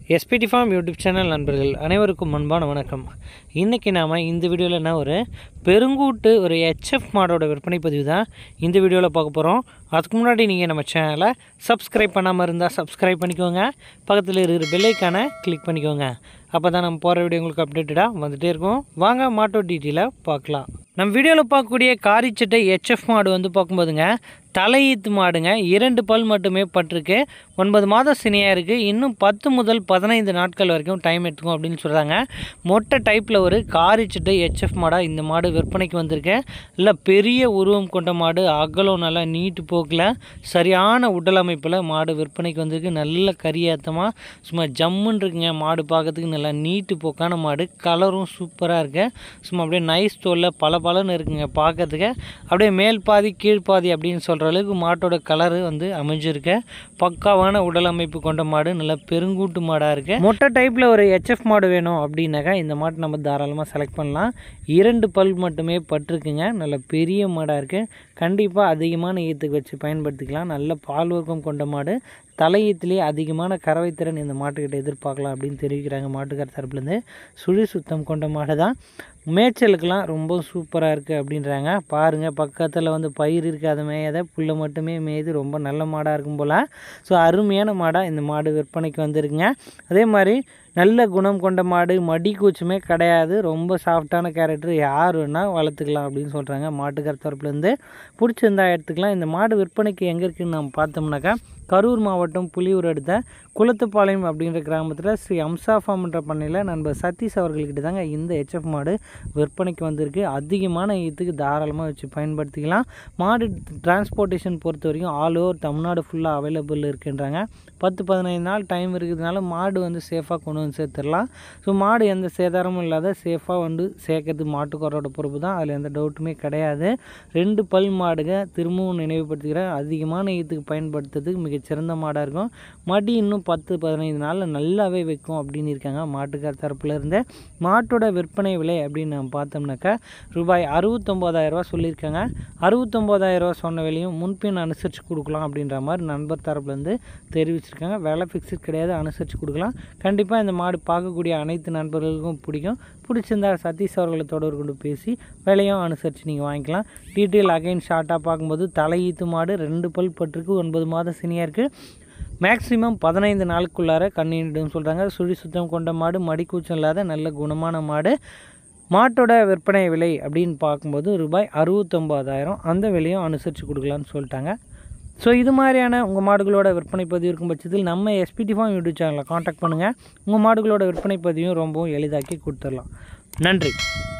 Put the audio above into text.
SPD farm YouTube channel நண்பர்கள் அனைவருக்கும் அன்பான வணக்கம் இன்றைக்கி நாம் இந்த வீடியோவில் என்ன ஒரு பெருங்கூட்டு ஒரு ஹெச்எஃப் மாடோட விற்பனை பதிவு தான் இந்த வீடியோவில் பார்க்க போகிறோம் அதுக்கு முன்னாடி நீங்கள் நம்ம சேனலை சப்ஸ்கிரைப் பண்ணாமல் இருந்தால் சப்ஸ்கிரைப் பண்ணிக்கோங்க பக்கத்தில் இருக்கிற பெல்லைக்கான கிளிக் பண்ணிக்கோங்க அப்போ தான் நம்ம போகிற வீடியோ உங்களுக்கு அப்டேட்டடாக வந்துகிட்டே இருக்கும் வாங்க மாட்டோ டீட்டெயிலாக பார்க்கலாம் நம்ம வீடியோவில் பார்க்கக்கூடிய காரிச்சட்டை ஹெச்எஃப் மாடு வந்து பார்க்கும்போதுங்க தலையீத்து மாடுங்க இரண்டு பல் மட்டுமே பட்டிருக்கு ஒன்பது மாதம் சினையாக இருக்குது இன்னும் பத்து முதல் பதினைந்து நாட்கள் வரைக்கும் டைம் எடுத்துக்கும் அப்படின்னு சொல்கிறாங்க மொட்டை டைப்பில் ஒரு காரிச்சட்டை ஹெச்எஃப் மாடாக இந்த மாடு விற்பனைக்கு வந்திருக்கு இல்லை பெரிய உருவம் கொண்ட மாடு அகலம் நல்லா நீட்டு போக்கில் சரியான உடல் அமைப்பில் மாடு விற்பனைக்கு வந்திருக்கு நல்ல கரியாத்தமாக சும்மா ஜம்முன்னு இருக்குங்க மாடு பார்க்கறதுக்கு நல்லா நீட்டு போக்கான மாடு கலரும் சூப்பராக இருக்கு சும்மா அப்படியே நைஸ் தோலில் பல பலன்னு இருக்குங்க பார்க்கறதுக்கு அப்படியே மேல் பாதி கீழ் பாதி அப்படின்னு சொல்கிற அளவுக்கு மாட்டோட கலரு வந்து அமைஞ்சிருக்கு பக்காவான உடல் அமைப்பு கொண்ட மாடு நல்ல பெருங்கூட்டு மாடாக இருக்கு மொட்டை டைப்பில் ஒரு ஹெச்எஃப் மாடு வேணும் அப்படின்னாக்கா இந்த மாட்டை நம்ம தாராளமாக செலக்ட் பண்ணலாம் இரண்டு பல் மட்டுமே பட்டிருக்குங்க நல்ல பெரிய மாடாக இருக்குது கண்டிப்பாக அதிகமான ஈத்துக்கு வச்சு பயன்படுத்திக்கலாம் நல்ல பால் வர்க்கம் கொண்ட மாடு தலையீத்துலேயே அதிகமான கறவை திறன் இந்த மாட்டுக்கிட்ட எதிர்பார்க்கலாம் அப்படின்னு தெரிவிக்கிறாங்க மாட்டுக்கார தரப்புலேருந்து சுழி சுத்தம் கொண்ட மாடு தான் மேய்ச்சலுக்கெல்லாம் ரொம்ப சூப்பராக இருக்குது அப்படின்றாங்க பாருங்கள் பக்கத்தில் வந்து பயிர் இருக்காத மேயதை புல்லை மட்டுமே மேய்து ரொம்ப நல்ல மாடாக இருக்கும் போல் ஸோ அருமையான மாடாக இந்த மாடு விற்பனைக்கு வந்திருக்குங்க அதே மாதிரி நல்ல குணம் கொண்ட மாடு மடி கூச்சுமே கிடையாது ரொம்ப சாஃப்டான கேரக்டர் யார் வேணால் வளர்த்துக்கலாம் அப்படின்னு சொல்கிறாங்க மாட்டுக்கார தரப்புலேருந்து பிடிச்சிருந்தா எடுத்துக்கலாம் இந்த மாடு விற்பனைக்கு எங்கே இருக்குதுன்னு நம்ம பார்த்தோம்னாக்கா கரூர் மாவட்டம் புலியூர் அடுத்த குளத்துப்பாளையம் அப்படின்ற கிராமத்தில் ஸ்ரீ அம்சா ஃபார்ம்ன்ற பண்ணையில் நண்பர் சதீஷ் அவர்கள்கிட்ட தாங்க இந்த ஹெச்எஃப் மாடு விற்பனைக்கு வந்திருக்கு அதிகமான ஈத்துக்கு தாராளமாக வச்சு பயன்படுத்திக்கலாம் மாடு டிரான்ஸ்போர்ட்டேஷன் பொறுத்த வரைக்கும் ஆல் ஓவர் தமிழ்நாடு ஃபுல்லாக அவைலபிள் இருக்குன்றாங்க பத்து பதினைந்து நாள் டைம் இருக்கிறதுனால மாடு வந்து சேஃபாக கொண்டு வந்து சேர்த்துடலாம் ஸோ மாடு எந்த சேதாரமும் இல்லாத சேஃபாக வந்து சேர்க்கறது மாட்டுக்காரோட பொறுப்பு தான் அதில் எந்த டவுட்டுமே கிடையாது ரெண்டு பல் மாடுங்க திரும்பவும் நினைவுபடுத்திக்கிறேன் அதிகமான ஈத்துக்கு பயன்படுத்துறதுக்கு மிகச்சிறந்த மாடாக இருக்கும் மடி இன்னும் பத்து பதினைந்து நாளில் நல்லாவே வைக்கும் அப்படின்னு இருக்காங்க மாட்டுக்கார் தரப்புல இருந்து மாட்டோட விற்பனை விலை அப்படின்னு நம்ம பார்த்தோம்னாக்கா ரூபாய் அறுபத்தொம்போதாயிரரூவா சொல்லியிருக்காங்க அறுபத்தொம்போதாயிரரூவா சொன்ன விலையும் முன்பின் அனுசரித்து கொடுக்கலாம் அப்படின்ற மாதிரி நண்பர் தரப்புலேருந்து தெரிவிச்சிருக்காங்க விலை ஃபிக்ஸட் கிடையாது அனுசரித்து கொடுக்கலாம் கண்டிப்பாக இந்த மாடு பார்க்கக்கூடிய அனைத்து நண்பர்களுக்கும் பிடிக்கும் பிடிச்சிருந்தா சதீஷ் அவர்களை தொடர்பு கொண்டு பேசி விலையும் அனுசரித்து நீங்கள் வாங்கிக்கலாம் டீட்டெயில் அகைன் ஷார்ட்டாக பார்க்கும்போது தலையீத்து மாடு ரெண்டு பல் பட்டிருக்கு ஒன்பது மாதம் சினியாக இருக்குது மேக்ஸிமம் பதினைந்து நாளுக்குள்ளார கண்ணிடும் சொல்கிறாங்க சுழி சுத்தம் கொண்ட மாடு மடிக்கூச்சம் இல்லாத நல்ல குணமான மாடு மாட்டோட விற்பனை விலை அப்படின்னு பார்க்கும்போது ரூபாய் அறுபத்தொம்போதாயிரம் அந்த விலையும் அனுசரித்து கொடுக்கலான்னு சொல்லிட்டாங்க ஸோ இது மாதிரியான உங்கள் மாடுகளோட விற்பனை பதிவு இருக்கும் பட்சத்தில் நம்ம எஸ்பிடி ஃபார்ம் யூடியூப் சேனலை காண்டாக்ட் பண்ணுங்கள் உங்கள் மாடுகளோட விற்பனை பதிவும் ரொம்பவும் எளிதாக்கி கொடுத்துடலாம் நன்றி